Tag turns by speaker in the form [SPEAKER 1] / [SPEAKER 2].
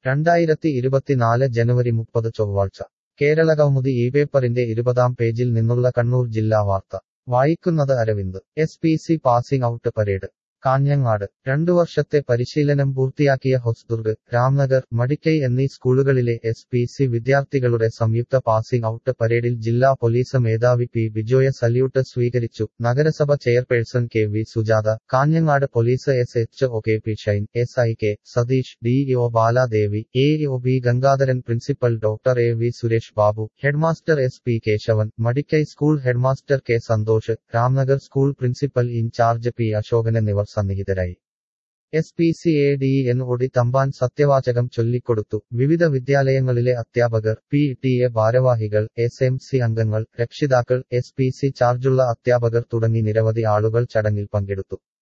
[SPEAKER 1] രണ്ടായിരത്തി ഇരുപത്തിനാല് ജനുവരി മുപ്പത് ചൊവ്വാഴ്ച കേരളകൗമുദി ഈ പേപ്പറിന്റെ ഇരുപതാം പേജിൽ നിന്നുള്ള കണ്ണൂർ ജില്ലാ വാർത്ത വായിക്കുന്നത് Aravind S P C passing out parade Kanhangad രണ്ടു വർഷത്തെ പരിശീലനം പൂർത്തിയാക്കിയ ഹൊസ്ദുർഗ് രാംനഗർ മടിക്കൈ എന്നീ സ്കൂളുകളിലെ എസ് പി സി വിദ്യാർത്ഥികളുടെ സംയുക്ത പാസിംഗ് ഔട്ട് പരേഡിൽ ജില്ലാ പോലീസ് മേധാവി പി ബിജോയ സല്യൂട്ട് സ്വീകരിച്ചു നഗരസഭ chairperson K V Sujatha Kanhangad police S H O K P Shine S I K Satheesh DEO Baladevi A O B Gangadharan principal doctor A V Suresh Babu headmaster S P Kesavan Madikai school headmaster K Santhosh Ramnagar school principal in charge P Ashokan എന്നിവർ സന്നിഹിതരായി S P C A D N ഒടി തമ്പാൻ സത്യവാചകം ചൊല്ലിക്കൊടുത്തു വിവിധ വിദ്യാലയങ്ങളിലെ അധ്യാപകർ P T A ഭാരവാഹികൾ S M C അംഗങ്ങൾ രക്ഷിതാക്കൾ എസ് പി സി ചാർജുള്ള അധ്യാപകർ തുടങ്ങി നിരവധി ആളുകൾ ചടങ്ങിൽ പങ്കെടുത്തു